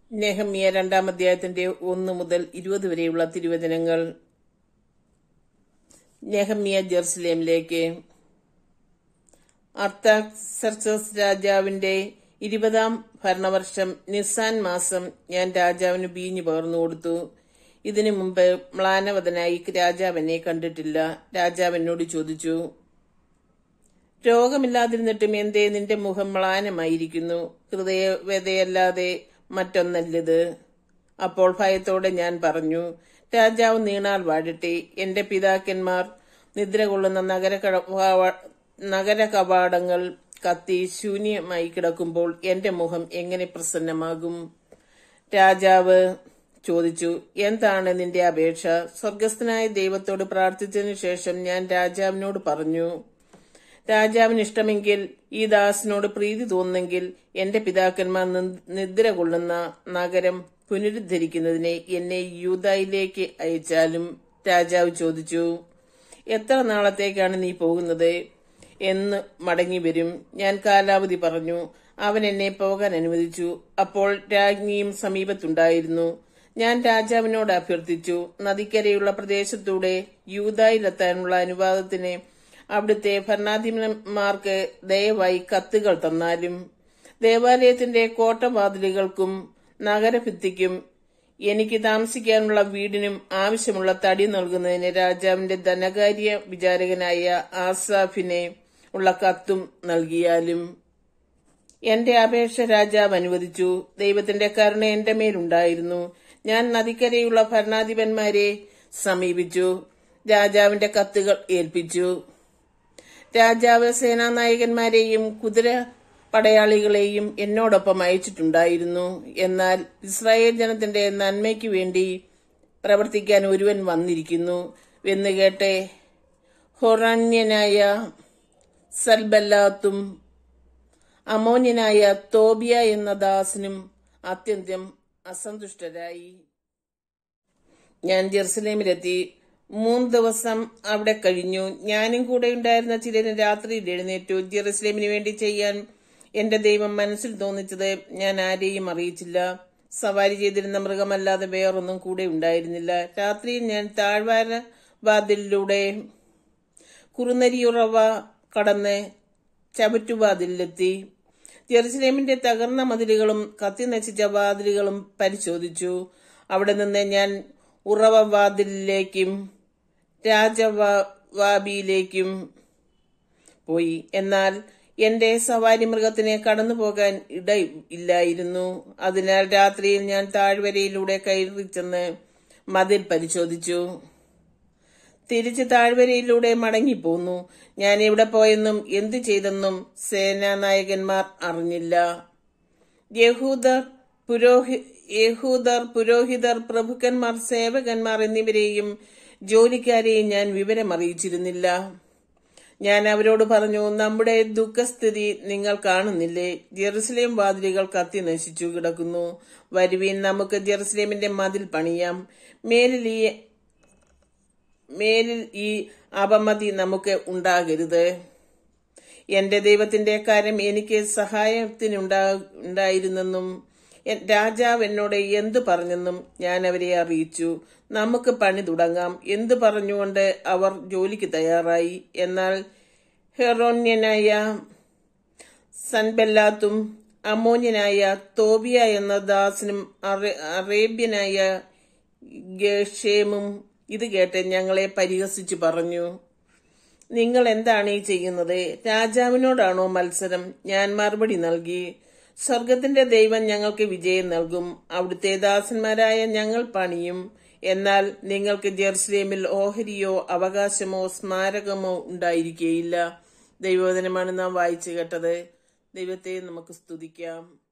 നെഹമ്യ രണ്ടാം അധ്യായത്തിന്റെ ഒന്ന് മുതൽ ഇരുപത് വരെയുള്ള തിരുവചനങ്ങൾ നെഹമ്യ ജെറുസലേമിലേക്ക് അർത്താക്സർസസ് രാജാവിന്റെ ഇരുപതാം ഭരണവർഷം നിസാൻ മാസം ഞാൻ രാജാവിന് ബീഞ്ഞു പകർന്നു കൊടുത്തു ഇതിനു മുമ്പ് മ്ലാനവതനായി രാജാവ് എന്നെ കണ്ടിട്ടില്ല രാജാവ് എന്നോട് ചോദിച്ചു രോഗമില്ലാതിരുന്നിട്ടും എന്തേ നിന്റെ മുഖം മ്ലാനമായിരിക്കുന്നു ഹൃദയവേദയല്ലാതെ മറ്റൊന്നല്ലത് അപ്പോൾ ഭയത്തോടെ ഞാൻ പറഞ്ഞു രാജാവ് നീണാൽ വാഴട്ടെ എന്റെ പിതാക്കന്മാർ നിദ്ര കൊള്ളുന്ന നഗര നഗര കവാടങ്ങൾ കത്തി ശൂന്യമായി കിടക്കുമ്പോൾ എന്റെ മുഖം എങ്ങനെ പ്രസന്നമാകും രാജാവ് ചോദിച്ചു എന്താണ് നിന്റെ അപേക്ഷ സ്വർഗസ്ഥനായ ദൈവത്തോട് പ്രാർത്ഥിച്ചതിനു ശേഷം ഞാൻ രാജാവിനോട് പറഞ്ഞു രാജാവിന് ഇഷ്ടമെങ്കിൽ ഈ ദാസിനോട് പ്രീതി തോന്നുന്നെങ്കിൽ എന്റെ പിതാക്കന്മാർ നിദ്ര കൊള്ളുന്ന നഗരം പുനരുദ്ധരിക്കുന്നതിനെ എന്നെ യൂതായിലേക്ക് അയച്ചാലും രാജാവ് ചോദിച്ചു എത്ര നാളത്തേക്കാണ് നീ പോകുന്നത് എന്ന് മടങ്ങി വരും ഞാൻ കാലാവധി പറഞ്ഞു അവൻ എന്നെ പോകാൻ അനുവദിച്ചു അപ്പോൾ രാജ്ഞിയും സമീപത്തുണ്ടായിരുന്നു ഞാൻ രാജാവിനോട് അഭ്യർത്ഥിച്ചു നദിക്കരയുള്ള പ്രദേശത്തൂടെ യൂതായിലെത്താനുള്ള അനുവാദത്തിന് അവിടുത്തെ ഭരണാധിപന്മാർക്ക് ദയവായി കത്തുകൾ തന്നാലും ദേവാലയത്തിന്റെ കോട്ടവാതിലുകൾക്കും നഗരഭിത്തിക്കും എനിക്ക് താമസിക്കാനുള്ള വീടിനും ആവശ്യമുള്ള തടി നൽകുന്നതിന് രാജാവിന്റെ ധനകാര്യ വിചാരകനായ ആസാഫിനെ ഉള്ള കത്തും നൽകിയാലും എന്റെ അപേക്ഷ രാജാവ് അനുവദിച്ചു ദൈവത്തിന്റെ കരുണ എന്റെ മേലുണ്ടായിരുന്നു ഞാൻ നദിക്കരയുള്ള ഭരണാധിപന്മാരെ സമീപിച്ചു രാജാവിന്റെ കത്തുകൾ ഏൽപ്പിച്ചു രാജാവ് സേനാനായകന്മാരെയും കുതിര പടയാളികളെയും എന്നോടൊപ്പം അയച്ചിട്ടുണ്ടായിരുന്നു എന്നാൽ ഇസ്രായേൽ ജനത്തിന്റെ നന്മയ്ക്ക് വേണ്ടി പ്രവർത്തിക്കാൻ ഒരുവൻ വന്നിരിക്കുന്നു എന്ന് കേട്ടെ ഹൊറന്യനായ സൽബല്ലാത്തും അമോന്യനായ തോബിയ എന്ന ദാസനും അത്യന്തം അസന്തുഷ്ടരായി ഞാൻ ജെറുസലേമിലെത്തി മൂന്ന് ദിവസം അവിടെ കഴിഞ്ഞു ഞാനും കൂടെ ഉണ്ടായിരുന്ന ചിലരും രാത്രിയിൽ എഴുന്നേറ്റു ജെറുസലേമിന് വേണ്ടി ചെയ്യാൻ എന്റെ ദൈവം മനസ്സിൽ തോന്നിച്ചത് ഞാൻ ആരെയും അറിയിച്ചില്ല സവാരി ചെയ്തിരുന്ന മൃഗമല്ലാതെ വേറൊന്നും കൂടെ ഉണ്ടായിരുന്നില്ല രാത്രിയിൽ ഞാൻ താഴ്വാര വാതിലിലൂടെ കുറുനരിയുറവ കടന്ന് ചവറ്റുവാതിലെത്തി ജെറുസലേമിന്റെ തകർന്ന മതിലുകളും കത്തി നശിച്ച വാതിലുകളും പരിശോധിച്ചു അവിടെ നിന്ന് ഞാൻ ഉറവവാതിലിലേക്കും രാജവാബിയിലേക്കും പോയി എന്നാൽ എന്റെ സവാരി മൃഗത്തിനെ കടന്നു പോകാൻ ഇട ഇല്ലായിരുന്നു അതിനാൽ രാത്രിയിൽ ഞാൻ താഴ്വരയിലൂടെ കയറി ചെന്ന് മതിൽ പരിശോധിച്ചു തിരിച്ച് താഴ്വരയിലൂടെ മടങ്ങിപ്പോന്നു ഞാൻ എവിടെ പോയെന്നും എന്തു ചെയ്തെന്നും സേനാനായകന്മാർ അറിഞ്ഞില്ല യഹൂദർ പുരോഹി യഹൂദർ പുരോഹിതർ പ്രഭുക്കന്മാർ സേവകന്മാർ എന്നിവരെയും ജോലിക്കാരെയും ഞാൻ വിവരമറിയിച്ചിരുന്നില്ല ഞാൻ അവരോട് പറഞ്ഞു നമ്മുടെ ദുഃഖസ്ഥിതി നിങ്ങൾ കാണുന്നില്ലേ ജെറുസലേം വാതിലുകൾ കത്തി നശിച്ചു കിടക്കുന്നു വരുവീൻ നമുക്ക് ജെറുസലേമിന്റെ മതിൽ പണിയാം മേലിൽ ഈ മേലിൽ ഈ അപമതി നമുക്ക് ഉണ്ടാകരുത് എന്റെ ദൈവത്തിന്റെ കാര്യം എനിക്ക് സഹായത്തിനുണ്ടായിരുന്നെന്നും രാജാവ് എന്നോട് എന്തു പറഞ്ഞെന്നും ഞാൻ അവരെ അറിയിച്ചു നമുക്ക് പണി തുടങ്ങാം എന്തു പറഞ്ഞുകൊണ്ട് അവർ ജോലിക്ക് തയ്യാറായി എന്നാൽ ഹെറോന്യനായ സൻബെല്ലാത്തും അമോന്യനായ തോബിയ എന്ന ദാസനും അറേബ്യനായ ഗഷേമും ഇത് കേട്ട് ഞങ്ങളെ പരിഹസിച്ചു പറഞ്ഞു നിങ്ങൾ എന്താണ് ഈ ചെയ്യുന്നത് രാജാവിനോടാണോ മത്സരം ഞാൻ മറുപടി നൽകി സ്വർഗത്തിന്റെ ദൈവം ഞങ്ങൾക്ക് വിജയം നൽകും അവിടുത്തെ ദാസന്മാരായ ഞങ്ങൾ പണിയും എന്നാൽ നിങ്ങൾക്ക് ജെറുസലേമിൽ ഓഹരിയോ അവകാശമോ സ്മാരകമോ ഉണ്ടായിരിക്കുകയില്ല ദൈവവചനമാണ് നാം വായിച്ചു കേട്ടത് ദൈവത്തെ നമുക്ക് സ്തുതിക്കാം